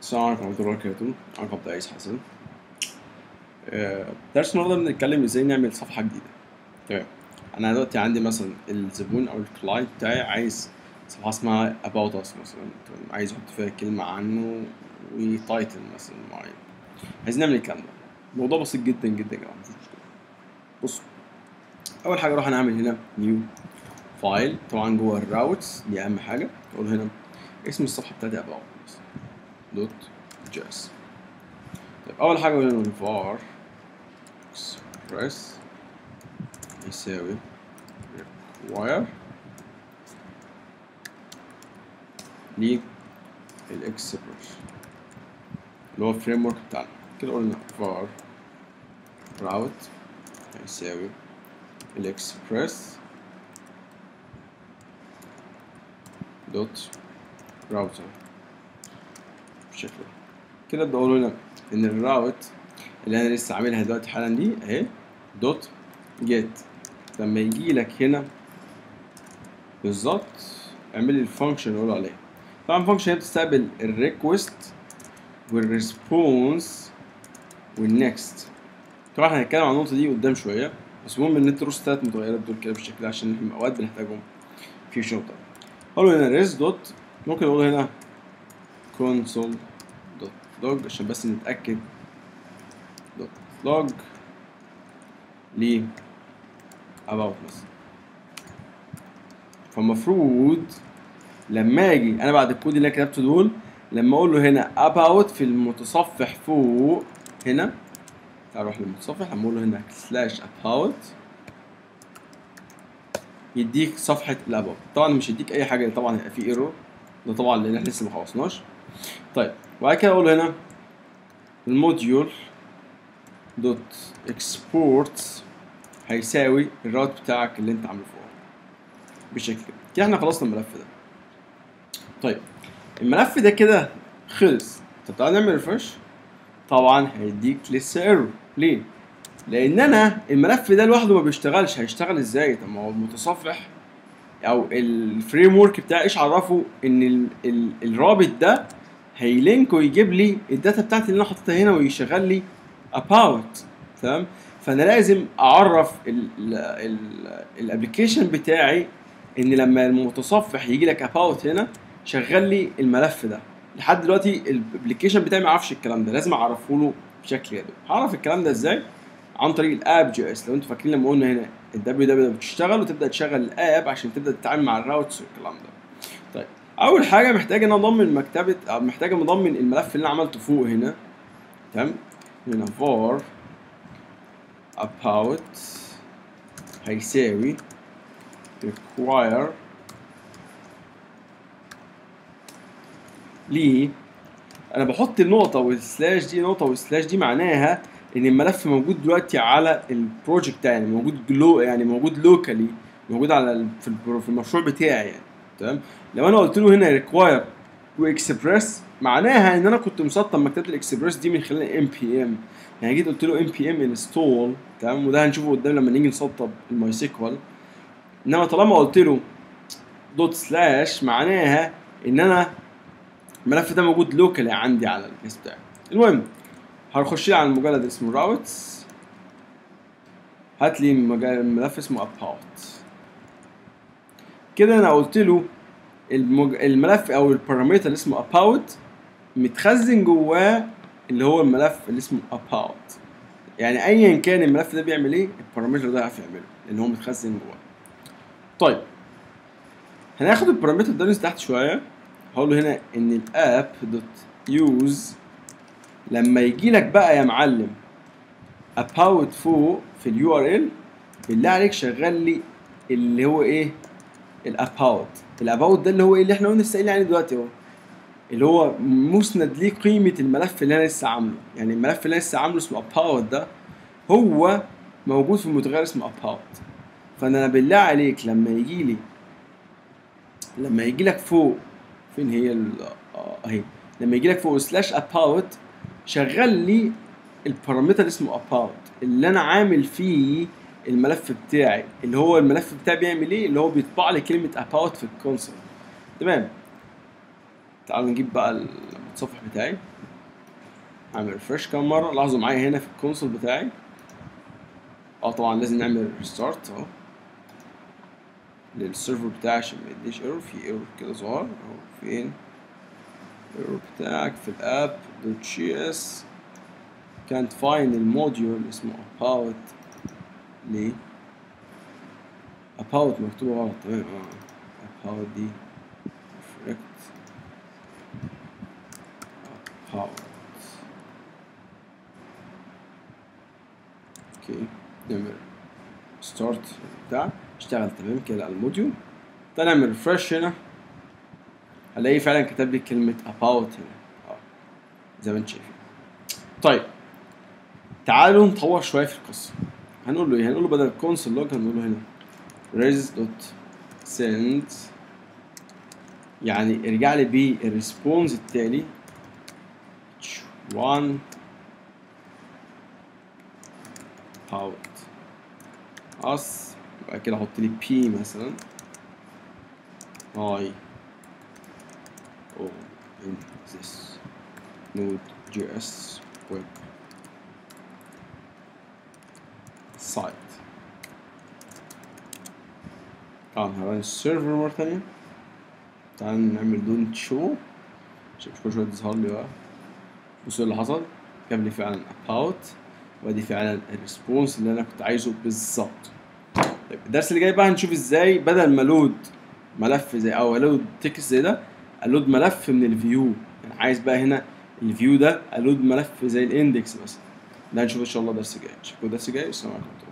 السلام عليكم ورحمة الله وبركاته أنا عبد العزيز حسن آه، درس النهاردة بنتكلم ازاي نعمل صفحة جديدة تمام أنا دلوقتي عندي مثلا الزبون أو الكلاينت بتاعي عايز صفحة اسمها about us مثلا تمام عايز يحط فيها كلمة عنه وتايتل مثلا معين عايزين نعمل الكلام ده الموضوع بسيط جدا جدا يا جماعة مفيش مشكلة بصوا أول حاجة أروح أنا أعمل هنا نيو فايل طبعا جوه الراوتس دي أهم حاجة أقول هنا اسم الصفحة بتاعتي about مثلا دوت جيس طيب اول حاجه قلنا له var express يساوي require ليه الاكسبرس اللي هو الفريم ورك بتاعنا كده قلنا var route هيساوي الاكسبرس دوت راوتر بالشكل ده كده ابدا اقول هنا ان الراوت اللي انا لسه عاملها دلوقتي حالا دي اهي دوت جيت لما يجي لك هنا بالظبط اعمل لي الفانكشن اللي اقول عليها طبعا الفانكشن هي بتستقبل الريكوست والريسبونس والنكست طبعا احنا هنتكلم عن النقطه دي قدام شويه بس المهم ان انت ترص الثلاث متغيرات دول كده بالشكل ده عشان احنا اوقات بنحتاجهم في شغل اقول له هنا ريس دوت ممكن اقول هنا console دوت log عشان بس نتأكد دوت log ل about مثلا فالمفروض لما اجي انا بعد الكود اللي انا كتبته دول لما اقول له هنا about في المتصفح فوق هنا تعال نروح للمتصفح لما اقول له هنا سلاش about يديك صفحة الاباوت طبعا مش يديك اي حاجة طبعا هيبقى في ايرور ده طبعا لان احنا لسه ما خلصناش طيب وبعد كده اقول هنا الموديول دوت اكسبورت هيساوي الراوت بتاعك اللي انت عامله فوق بالشكل كده كده احنا خلصنا الملف ده طيب الملف ده كده خلص طب تعالى نعمل ريفرش طبعا هيديك لسه ايرور ليه؟ لان انا الملف ده لوحده ما بيشتغلش هيشتغل ازاي؟ طب ما هو المتصفح او الفريم ورك بتاعي ايش عرفه ان ال ال الرابط ده هيلينك ويجيب لي الداتا بتاعتي اللي انا حاططها هنا ويشغل لي about تمام فانا لازم اعرف الابلكيشن بتاعي ان لما المتصفح يجي لك about هنا شغل لي الملف ده لحد دلوقتي الابلكيشن بتاعي ما يعرفش الكلام ده لازم اعرفه له بشكل يدوي هعرف الكلام ده ازاي عن طريق الاب جي اس لو انتوا فاكرين لما قلنا هنا الدبليو دبليو بتشتغل وتبدا تشغل الاب عشان تبدا تتعامل مع الراوتس والكلام ده طيب اول حاجه محتاج ان انا اضمن مكتبه او محتاج اضمن الملف اللي انا عملته فوق هنا تمام هنا var about هيساوي require ليه انا بحط النقطه والسلاش دي نقطه والسلاش دي معناها ان الملف موجود دلوقتي على البروجكت بتاعي يعني موجود جلو يعني موجود لوكالي موجود على ال- في البرو- في المشروع بتاعي يعني تمام لو انا قلت له هنا ريكواير واكسبريس معناها ان انا كنت مسطب مكتبه الاكسبريس دي من خلال ام بي ام يعني جيت قلت له ام بي ام انستول تمام وده هنشوفه قدام لما نيجي نسطب الماي سيكوال انما طالما قلت له دوت سلاش معناها ان انا الملف ده موجود لوكالي عندي على الجهاز بتاعي المهم هنخش لي على المجلد اسمه راوتس هات لي مجال- ملف اسمه about كده انا قلت له المج... الملف او البارامتر اللي اسمه about متخزن جواه اللي هو الملف اللي اسمه about يعني ايا كان الملف ده بيعمل ايه البارامتر ده هيعرف يعمله لان هو متخزن جواه طيب هناخد البارامتر ده ننزل تحت شويه هقول له هنا ان الاب دوت يوز لما يجي لك بقى يا معلم about فوق في اليو ار ال بالله عليك شغل لي اللي هو ايه الاباوت الاباوت ده اللي هو ايه اللي احنا قلنا لسه قايلين عليه دلوقتي اهو اللي هو مسند ليه قيمه الملف اللي انا لسه عامله يعني الملف اللي انا لسه عامله اسمه about ده هو موجود في متغير اسمه about فانا بالله عليك لما يجي لي لما يجي لك فوق فين هي ال- اه اهي لما يجي لك فوق سلاش about شغل لي البارامتر اللي اسمه about اللي انا عامل فيه الملف بتاعي اللي هو الملف بتاعي بيعمل ايه اللي هو بيطبع لي كلمه about في الكونسول تمام تعالوا نجيب بقى المتصفح بتاعي هعمل ريفرش كام مره لاحظوا معايا هنا في الكونسول بتاعي اه طبعا لازم نعمل ريستارت اهو للسيرفر بتاعي عشان ما يديش ايرور في ايرور كده ظهر اهو فين الايرور بتاعك في الاب دوت جي اس كانت فاين الموديول اسمه about ليه about مكتوبة غلط تمام اه about دي reflect about اوكي نعمل ستارت بتاع اشتغل تمام كده على الموديول تعال نعمل ريفرش هنا هلاقيه فعلا كتب لي كلمة about هنا اه زي ما انت شايفين طيب تعالوا نطور شوية في القصة هنقول له ايه هنقول له بدل console log هنقول له هنا res dot send يعني ارجع لي بالريسبونس التالي one out us يبقى كده احط لي p مثلا i o in this node js web site طبعا هران السيرفر مرة تانية تعال نعمل دون شو عشان مش كل شوية تظهر لي بقى بصوا اللي حصل جاب لي فعلا about وادي فعلا الريسبونس اللي انا كنت عايزه بالظبط طيب الدرس اللي جاي بقى هنشوف ازاي بدل ما لود ملف زي او لود تكست زي ده الود ملف من الفيو يعني عايز بقى هنا الفيو ده الود ملف زي الاندكس مثلا ده هنشوف ان شاء الله درس جاي نشوفكم درس جاي والسلام عليكم